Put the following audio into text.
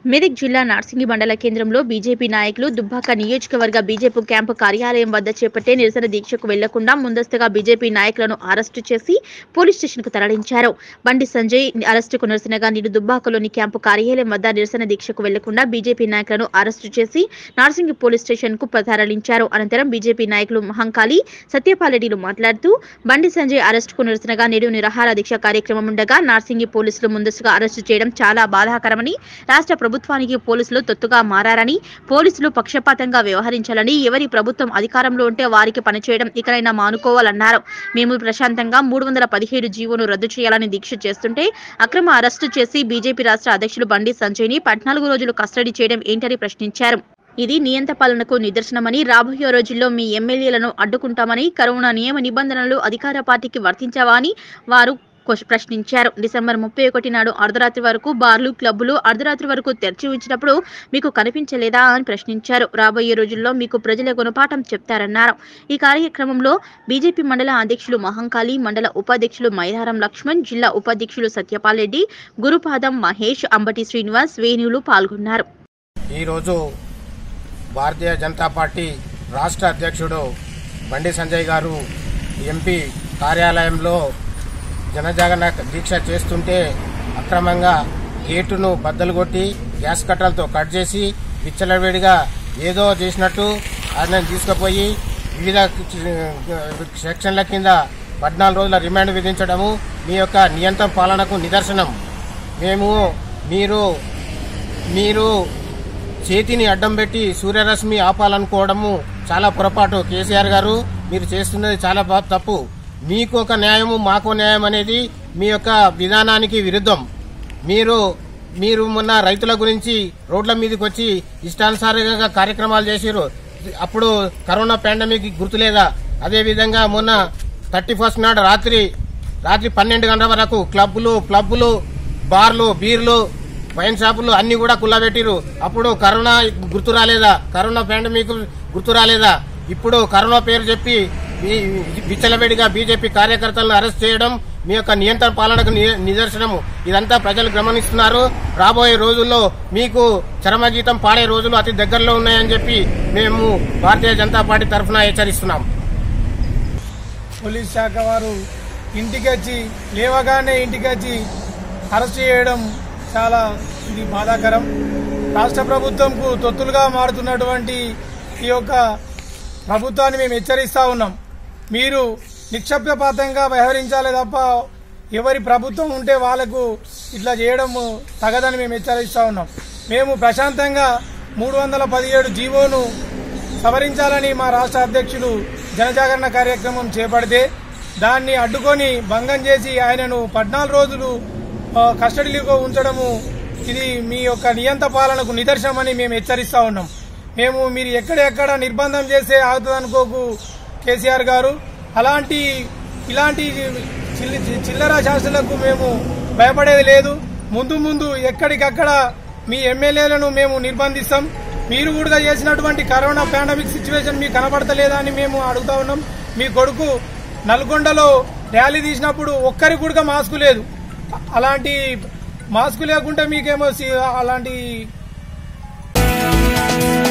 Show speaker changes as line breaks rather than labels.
మెదక్ జిల్లా నార్సింగి మండల కేంద్రంలో బీజేపీ నాయకులు దుబ్బాక నియోజకవర్గ బీజేపీ క్యాంపు కార్యాలయం వద్ద చేపట్టే నిరసన దీక్షకు వెళ్లకుండా ముందస్తుగా బీజేపీ నాయకులను అరెస్టు చేసి పోలీస్ స్టేషన్కు తరలించారు బండి సంజయ్ అరెస్టుకు నిరసనగా నేడు దుబ్బాకలోని క్యాంపు కార్యాలయం వద్ద నిరసన దీక్షకు వెళ్లకుండా బీజేపీ నాయకులను అరెస్టు చేసి నార్సింగి పోలీస్ స్టేషన్కు తరలించారు అనంతరం బీజేపీ నాయకులు మహంకాళి సత్యపాలరెడ్డిలు మాట్లాడుతూ బండి సంజయ్ అరెస్టుకు నిరసనగా నేడు నిరాహార దీక్ష కార్యక్రమం ఉండగా నార్సింగి పోలీసులు ముందస్తుగా అరెస్టు చేయడం చాలా బాధాకరమని రాష్ట్ర ప్రభుత్వానికి పోలీసులు తొత్తుగా మారారని పోలీసులు పక్షపాతంగా వ్యవహరించాలని ఎవరి ప్రభుత్వం అధికారంలో ఉంటే వారికి పనిచేయడం ఇకనైనా మానుకోవాలన్నారు మేము ప్రశాంతంగా మూడు వందల పదిహేడు జీవోను రద్దు చేయాలని దీక్ష చేస్తుంటే అక్రమ అరెస్టు చేసి బీజేపీ రాష్ట్ర అధ్యక్షులు బండి సంజయ్ని పద్నాలుగు రోజులు కస్టడీ చేయడం ఏంటని ప్రశ్నించారు ఇది నియంత పాలనకు నిదర్శనమని రాబోయే రోజుల్లో మీ ఎమ్మెల్యేలను అడ్డుకుంటామని కరోనా నియమ నిబంధనలు అధికార పార్టీకి వర్తించవా అని వారు క్వశ్చ- ప్రశ్నించారు డిసెంబర్ ముప్పై ఒకటి నాడు అర్ధరాత్రి వరకు బార్లు క్లబ్బులు అర్ధరాత్రి వరకు తెరిచి ఉంచినప్పుడు మీకు కనిపించలేదా అని ప్రశ్నించారు రాబోయే రోజుల్లో మీకు ప్రజల గుణపాఠం చెప్తారన్నారు ఈ కార్యక్రమంలో బీజేపీ మండల అధ్యక్షులు మహంకాళి మండల ఉపాధ్యక్షులు మైలారం లక్ష్మణ్ జిల్లా ఉపాధ్యక్షులు సత్యపాల్ రెడ్డి గురుపాదం మహేష్ అంబటి శ్రీనివాస్ వేణువులు పాల్గొన్నారు
ఈరోజు భారతీయ జనతా పార్టీ రాష్ట్ర అధ్యక్షుడు బండి సంజయ్ గారు ఎంపీ కార్యాలయంలో జనజాగరణ దీక్ష చేస్తుంటే అక్రమంగా గేటును బద్దలు కొట్టి గ్యాస్ కట్టలతో కట్ చేసి విచ్చలవిడిగా ఏదో చేసినట్టు ఆయన తీసుకుపోయి వివిధ సెక్షన్ల కింద పద్నాలుగు రోజుల రిమాండ్ విధించడము మీ యొక్క నియంత్రణ పాలనకు నిదర్శనం మేము మీరు మీరు చేతిని అడ్డం పెట్టి సూర్యరశ్మి ఆపాలనుకోవడము చాలా పొరపాటు కేసీఆర్ గారు మీరు చేస్తున్నది చాలా బా- తప్పు మీకు ఒక న్యాయము మాకు న్యాయం అనేది మీ యొక్క విధానానికి విరుద్ధం మీరు మీరు మొన్న రైతుల గురించి రోడ్ల మీదకి వచ్చి ఇష్టానుసారంగా కార్యక్రమాలు చేసిరు అప్పుడు కరోనా పాండమిక్ గుర్తులేదా అదేవిధంగా మొన్న థర్టీ ఫస్ట్ నాడు రాత్రి రాత్రి పన్నెండు గంటల వరకు క్లబ్బులు క్లబ్బులు బార్లు బీర్లు వైన్ షాపులు అన్ని కూడా కుల్లబెట్టిరు అప్పుడు కరోనా గుర్తు రాలేదా కరోనా పాండమిక్ గుర్తు రాలేదా ఇప్పుడు కరోనా పేరు చెప్పి ఈ విచ్చలవిడిగా బీజేపీ కార్యకర్తలను అరెస్ట్ చేయడం మీ యొక్క నియంత్రణ పాలనకు ని- నిదర్శనము ఇదంతా ప్రజలు గమనిస్తున్నారు రాబోయే రోజుల్లో మీకు చరమగీతం పాడే రోజులు అతి దగ్గరలో ఉన్నాయని చెప్పి మేము భారతీయ జనతా పార్టీ తరఫున హెచ్చరిస్తున్నాం
పోలీస్ శాఖ వారు ఇంటికి వచ్చి లేవగానే ఇంటికి వచ్చి అరెస్ట్ చేయడం చాలా ఇది బాధాకరం రాష్ట్ర ప్రభుత్వంకు తొత్తులుగా మారుతున్నటువంటి ఈ యొక్క ప్రభుత్వాన్ని మేము హెచ్చరిస్తా ఉన్నాం మీరు నిక్షిప్తపాతంగా వ్యవహరించాలి తప్ప ఎవరి ప్రభుత్వం ఉంటే వాళ్లకు ఇట్లా చేయడం తగదని మేము హెచ్చరిస్తా ఉన్నాం మేము ప్రశాంతంగా మూడు వందల పదిహేడు జీవోను సవరించాలని మా రాష్ట్ర అధ్యక్షులు జనజాగరణ కార్యక్రమం చేపడితే దాన్ని అడ్డుకొని భంగం చేసి ఆయనను పద్నాలుగు రోజులు ఆ, కస్టడీలో ఉంచడము ఇది మీ యొక్క నియంత పాలనకు నిదర్శనమని మేము హెచ్చరిస్తా ఉన్నాం మేము మీరు ఎక్కడెక్కడ నిర్బంధం చేస్తే ఆగుతుందనుకోకు కేసీఆర్ గారు అలాంటి ఇలాంటి చిల్లి- చిల్లర శాస్త్రులకు మేము భయపడేది లేదు ముందు ముందు ఎక్కడికక్కడ మీ ఎమ్మెల్యేలను మేము నిర్బంధిస్తాం మీరు కూడా చేసినటువంటి కరోనా పాండమిక్ సిచ్యువేషన్ మీకు కనబడతలేదా అని మేము అడుగుతా ఉన్నాం మీ కొడుకు నల్గొండలో ర్యాలీ తీసినప్పుడు ఒక్కరికి కూడా మాస్క్ లేదు అలాంటి మాస్క్ లేకుంటే మీకేమో సి- అలాంటి